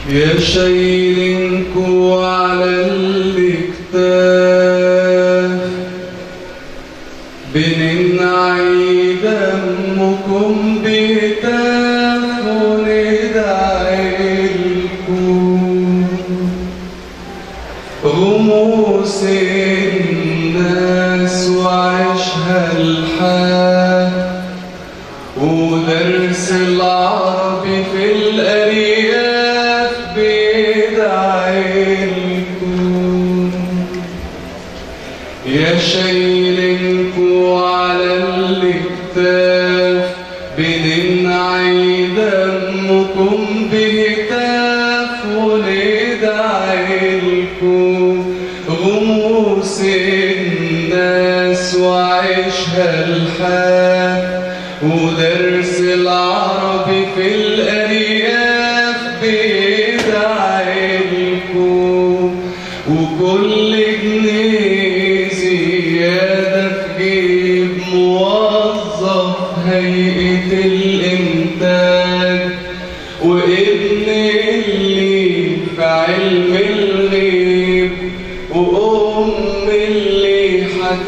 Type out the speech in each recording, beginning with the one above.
يا شايلينكو على الاكتاف بننعي دمكم بهتاف وندعي لكم غموس الناس وعيشها الحال ودرس العربي في الأرياف بيدعي لكم يا شايلينكو على الاكتاف بننعي دمكم بهتاف وندعي لكم غموس الناس وعيشها الحال ودرس العربي في الأرياف بيدعي لكم وكل جنيه زيادة في جيب موظف هيئة الإنتاج وابن اللي في علم الغيب وأم اللي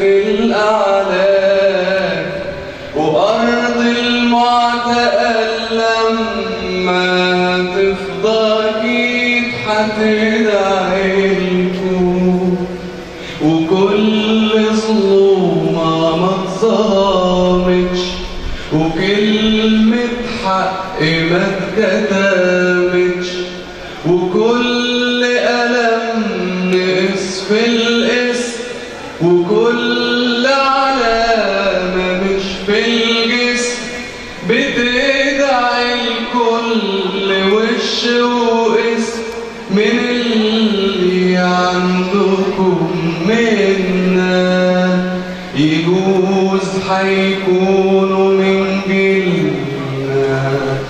هتلقى وأرض المعتقل لما تفضى أكيد هتدعي لكم وكل ظلومة ما اتظلمتش وكلمة حق ما اتكتمتش وكل ألم نقص في الاسم وكل علامة مش في الجسم بتدعي الكل وش واسم من اللي عندكم منا يجوز حيكونوا من جيلنا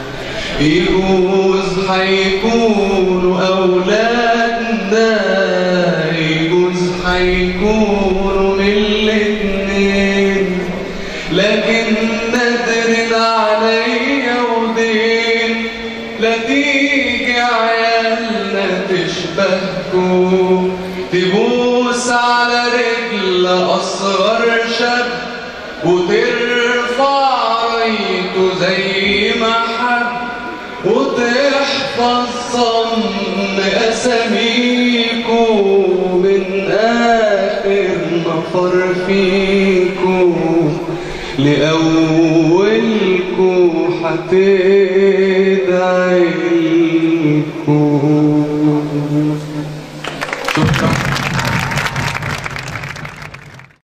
يجوز حيكونوا أولادنا يجوز حيكونوا من الاتنين لكن نادر عليا ودين لا تيجي عيالنا تشبهكم تبوس على رجل أصغر شاب وترفع رايته زي ما حب وتحفظ صم أساميكو من آخر نفر فيكو لأولكو هتدعي لكم